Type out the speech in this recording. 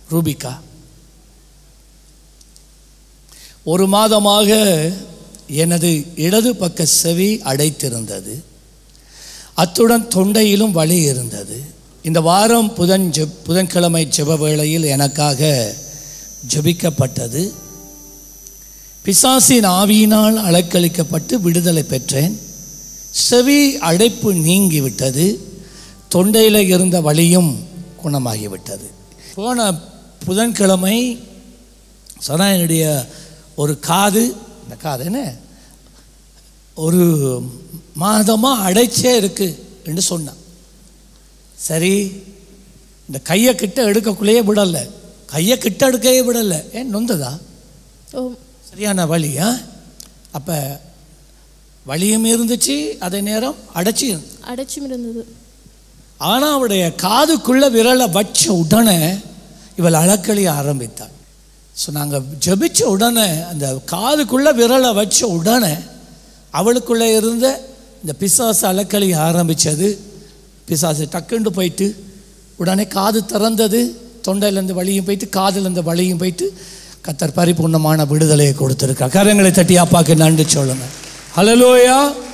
ரூபிகா ஒரு மாதமாக எனது இடது பக்க செவி அடைத்திருந்தது அத்துடன் தொண்டையிலும் வலி இருந்தது இந்த வாரம் புதன் ஜெப் புதன்கிழமை ஜெப வேளையில் எனக்காக ஜெபிக்கப்பட்டது பிசாசின் ஆவியினால் அலக்களிக்கப்பட்டு விடுதலை பெற்றேன் செவி அடைப்பு நீங்கிவிட்டது தொண்டையில் இருந்த வலியும் குணமாகிவிட்டது போன புதன்கிழமை சனாயனுடைய ஒரு காது இந்த காது என்ன ஒரு மாதமாக அடைச்சே இருக்கு என்று சொன்னான் சரி இந்த கையை கிட்ட எடுக்கக்குள்ளேயே விடலை கையை கிட்ட எடுக்கவே விடலை ஏன் நொந்ததா ஓ சரியான வலி ஆ அப்போ வலியும் இருந்துச்சு அதே நேரம் அடைச்சி அடைச்சும் இருந்தது ஆனால் அவருடைய காதுக்குள்ள விரலை வச்ச உடனே இவள் அலக்களிய ஆரம்பித்தாள் ஸோ நாங்கள் ஜெபிச்ச உடனே அந்த காதுக்குள்ள விரலை வச்ச உடனே அவளுக்குள்ளே இருந்த இந்த பிசாசு அலக்களி ஆரம்பித்தது பிசாசு டக்குண்டு போயிட்டு உடனே காது திறந்தது தொண்டையிலேருந்து வலியும் போயிட்டு காதுலேருந்து வலியும் போயிட்டு கத்தர் பரிபூர்ணமான விடுதலையை கொடுத்துருக்கா கரங்களை தட்டி அப்பாக்கு நன்றி சொல்லுங்க ஹலலோயா